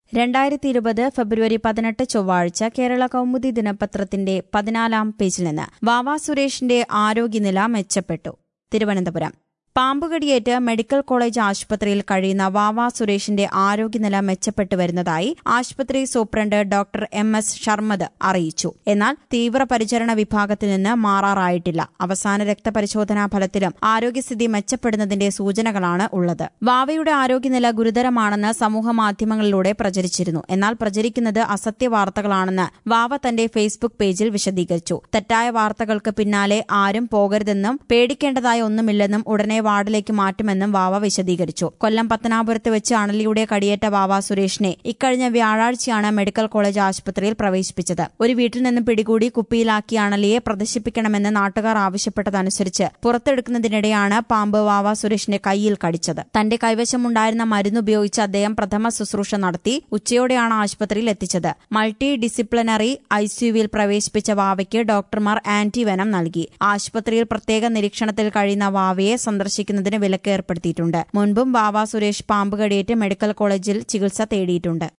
രണ്ടായിരത്തി ഇരുപത് ഫെബ്രുവരി പതിനെട്ട് ചൊവ്വാഴ്ച കേരള കൗമുദി ദിനപത്രത്തിന്റെ പതിനാലാം പേജിൽ നിന്ന് വാവ സുരേഷിന്റെ ആരോഗ്യനില മെച്ചപ്പെട്ടു തിരുവനന്തപുരം പാമ്പുകടിയേറ്റ് മെഡിക്കൽ കോളേജ് ആശുപത്രിയിൽ കഴിയുന്ന വാവ സുരേഷിന്റെ ആരോഗ്യനില മെച്ചപ്പെട്ടു വരുന്നതായി ആശുപത്രി superintendent doctor M S Sharmad അറിയിച്ചു എന്നാൽ തീവ്രപരിചരണ വിഭാഗത്തിൽ നിന്ന് മാറാറായിട്ടില്ല അവസാന രക്തപരിശോധനാ ഫലത്തിലും ആരോഗ്യസ്ഥിതി മെച്ചപ്പെടുന്നതിന്റെ സൂചനകളാണ് ഉള്ളത് വാവയുടെ ആരോഗ്യനില ഗുരുതരമാണെന്ന് സമൂഹമാധ്യമങ്ങളിലൂടെ പ്രചരിച്ചിരുന്നു എന്നാൽ പ്രചരിക്കുന്നത് അസത്യ വാർത്തകളാണെന്ന് വാവ തന്റെ ഫേസ്ബുക്ക് പേജിൽ വിശദീകരിച്ചു തെറ്റായ വാർത്തകൾക്ക് പിന്നാലെ ആരും പോകരുതെന്നും പേടിക്കേണ്ടതായ ഒന്നുമില്ലെന്നും ഉടനെ വാർഡിലേക്ക് മാറ്റുമെന്നും വാവ വിശദീകരിച്ചു കൊല്ലം പത്തനാപുരത്ത് വെച്ച് അണലിയുടെ കടിയേറ്റ വാവ സുരേഷിനെ ഇക്കഴിഞ്ഞ വ്യാഴാഴ്ചയാണ് മെഡിക്കൽ കോളേജ് ആശുപത്രിയിൽ പ്രവേശിപ്പിച്ചത് ഒരു വീട്ടിൽ നിന്നും പിടികൂടി കുപ്പിയിലാക്കി അണലിയെ പ്രദർശിപ്പിക്കണമെന്ന് നാട്ടുകാർ ആവശ്യപ്പെട്ടതനുസരിച്ച് പുറത്തെടുക്കുന്നതിനിടെയാണ് പാമ്പ് വാവ സുരേഷിന്റെ കൈയിൽ കടിച്ചത് തന്റെ കൈവശമുണ്ടായിരുന്ന മരുന്നുപയോഗിച്ച് അദ്ദേഹം പ്രഥമ ശുശ്രൂഷ നടത്തി ഉച്ചയോടെയാണ് ആശുപത്രിയിൽ എത്തിച്ചത് മൾട്ടി ഡിസിപ്ലിനറി ഐസിയുവിൽ പ്രവേശിപ്പിച്ച വാവയ്ക്ക് ഡോക്ടർമാർ ആന്റിവെനം നൽകി ആശുപത്രിയിൽ പ്രത്യേക നിരീക്ഷണത്തിൽ കഴിയുന്ന വാവയെ സന്ദർശിക്കുന്നതിന് വിലക്ക് ഏർപ്പെടുത്തിയിട്ടുണ്ട് മുൻപും വാവ സുരേഷ് പാമ്പ് കടിയേറ്റ് മെഡിക്കൽ കോളേജിൽ ചികിത്സ തേടിയിട്ടുണ്ട്